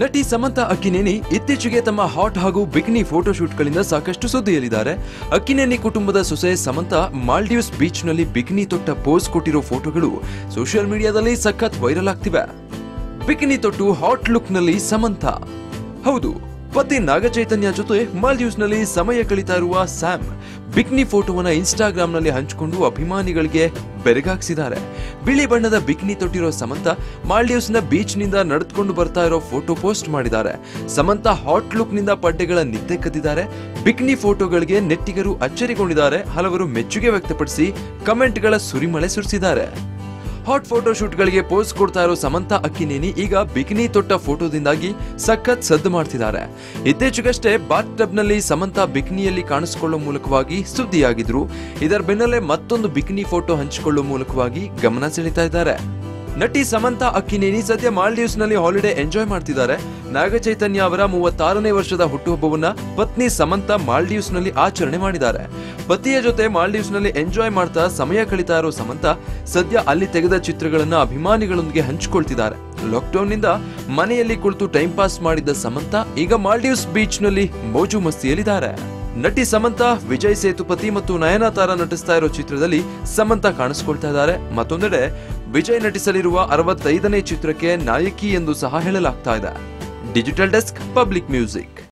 ನಟಿ ಸಮಂತಾ ಅಕ್ಕಿನೇನಿ ಇತ್ತೀಚೆಗೆ ತಮ್ಮ ಹಾಟ್ ಹಾಗೂ ಬಿಕಿನಿ ಫೋಟೋಶೂಟ್ಗಳಿಂದ ಸಾಕಷ್ಟು ಸುದ್ದಿಯಲ್ಲಿದ್ದಾರೆ ಅಕ್ಕಿನೇನಿ ಕುಟುಂಬದ ಸೊಸೆ ಸಮಂತಾ ಮಾಲ್ಡೀವ್ಸ್ ಬೀಚ್ನಲ್ಲಿ ಬಿಕಿನಿ ತೊಟ್ಟ ಪೋಸ್ ಕೊಟ್ಟಿರೋ ಫೋಟೋಗಳು ಸೋಷಿಯಲ್ ಮೀಡಿಯಾದಲ್ಲಿ ಸಖತ್ ವೈರಲ್ ಆಗ್ತಿವೆ ಬಿಕಿನಿ ತೊಟ್ಟು ಹಾಟ್ ಲುಕ್ನಲ್ಲಿ ಸಮಂತಾ ಹೌದು ಪತಿ ನಾಗಚೈತನ್ಯ ಜೊತೆ ಮಾಲ್ಡೀವ್ಸ್ನಲ್ಲಿ ಸಮಯ ಕಳೀತಾ ಇರುವ ಸ್ಯಾಮ್ ಬಿಕ್ನಿ ಫೋಟೋವನ್ನ ಇನ್ಸ್ಟಾಗ್ರಾಂನಲ್ಲಿ ಹಂಚಿಕೊಂಡು ಅಭಿಮಾನಿಗಳಿಗೆ ಬೆರಗಾಗ್ಸಿದ್ದಾರೆ ಬಿಳಿ ಬಣ್ಣದ ಬಿಕ್ನಿ ತೊಟ್ಟಿರೋ ಸಮಂತ ಮಾಲ್ಡೀವ್ಸ್ನ ಬೀಚ್ನಿಂದ ನಡೆದುಕೊಂಡು ಬರ್ತಾ ಇರೋ ಫೋಟೋ ಪೋಸ್ಟ್ ಮಾಡಿದ್ದಾರೆ ಸಮಂತ ಹಾಟ್ ಲುಕ್ನಿಂದ ಪಡ್ಡೆಗಳ ನಿದ್ದೆ ಕದ್ದಿದ್ದಾರೆ ಬಿಕ್ನಿ ಫೋಟೋಗಳಿಗೆ ನೆಟ್ಟಿಗರು ಅಚ್ಚರಿಗೊಂಡಿದ್ದಾರೆ ಹಲವರು ಮೆಚ್ಚುಗೆ ವ್ಯಕ್ತಪಡಿಸಿ ಕಮೆಂಟ್ಗಳ ಸುರಿಮಳೆ ಸುರಿಸಿದ್ದಾರೆ ಹಾಟ್ ಫೋಟೋ ಶೂಟ್ಗಳಿಗೆ ಪೋಸ್ ಕೊಡ್ತಾ ಇರೋ ಸಮಂತಾ ಅಕ್ಕಿನೇನಿ ಈಗ ಬಿಕಿನಿ ತೊಟ್ಟ ಫೋಟೋದಿಂದಾಗಿ ಸಖತ್ ಸದ್ದು ಮಾಡ್ತಿದ್ದಾರೆ ಇತ್ತೀಚೆಗಷ್ಟೇ ಬಾತ್ ಟಬ್ನಲ್ಲಿ ಸಮಂತಾ ಬಿಕಿನಿಯಲ್ಲಿ ಕಾಣಿಸಿಕೊಳ್ಳುವ ಮೂಲಕವಾಗಿ ಸುದ್ದಿಯಾಗಿದ್ರು ಇದರ ಬೆನ್ನಲ್ಲೇ ಮತ್ತೊಂದು ಬಿಕಿನಿ ಫೋಟೋ ಹಂಚಿಕೊಳ್ಳುವ ಮೂಲಕವಾಗಿ ಗಮನ ಸೆಳೀತಾ ಇದ್ದಾರೆ ನಟಿ ಸಮಂತಾ ಅಕ್ಕಿನೇನಿ ಸದ್ಯ ಮಾಲ್ಡೀವ್ಸ್ ನಲ್ಲಿ ಹಾಲಿಡೇ ಎಂಜಾಯ್ ಮಾಡ್ತಿದ್ದಾರೆ ನಾಗಚೈತನ್ಯ ಅವರ ಮೂವತ್ತಾರನೇ ವರ್ಷದ ಹುಟ್ಟುಹಬ್ಬವನ್ನ ಪತ್ನಿ ಸಮಂತಾ ಮಾಲ್ಡೀವ್ಸ್ ನಲ್ಲಿ ಆಚರಣೆ ಮಾಡಿದ್ದಾರೆ ಪತಿಯ ಜೊತೆ ಮಾಲ್ಡೀವ್ಸ್ ನಲ್ಲಿ ಎಂಜಾಯ್ ಮಾಡ್ತಾ ಸಮಯ ಕಳೀತಾ ಇರೋ ಸಮಂತಾ ಸದ್ಯ ಅಲ್ಲಿ ತೆಗೆದ ಚಿತ್ರಗಳನ್ನ ಅಭಿಮಾನಿಗಳೊಂದಿಗೆ ಹಂಚಿಕೊಳ್ತಿದ್ದಾರೆ ಲಾಕ್ಡೌನ್ ನಿಂದ ಮನೆಯಲ್ಲಿ ಕುಳಿತು ಟೈಮ್ ಪಾಸ್ ಮಾಡಿದ್ದ ಸಮಂತಾ ಈಗ ಮಾಲ್ಡೀವ್ಸ್ ಬೀಚ್ ನಲ್ಲಿ ಮೋಜು ಮಸ್ತಿಯಲ್ಲಿದ್ದಾರೆ ನಟಿ ಸಮಂತಾ ವಿಜಯ್ ಸೇತುಪತಿ ಮತ್ತು ನಯನತಾರ ನಟಿಸ್ತಾ ಇರೋ ಚಿತ್ರದಲ್ಲಿ ಸಮಂತಾ ಕಾಣಿಸ್ಕೊಳ್ತಾ ಇದ್ದಾರೆ ಮತ್ತೊಂದೆಡೆ ವಿಜಯ್ ನಟಿಸಲಿರುವ ಅರವತ್ತೈದನೇ ಚಿತ್ರಕ್ಕೆ ನಾಯಕಿ ಎಂದು ಸಹ ಹೇಳಲಾಗ್ತಾ ಇದೆ ಡಿಜಿಟಲ್ ಡೆಸ್ಕ್ ಪಬ್ಲಿಕ್ ಮ್ಯೂಸಿಕ್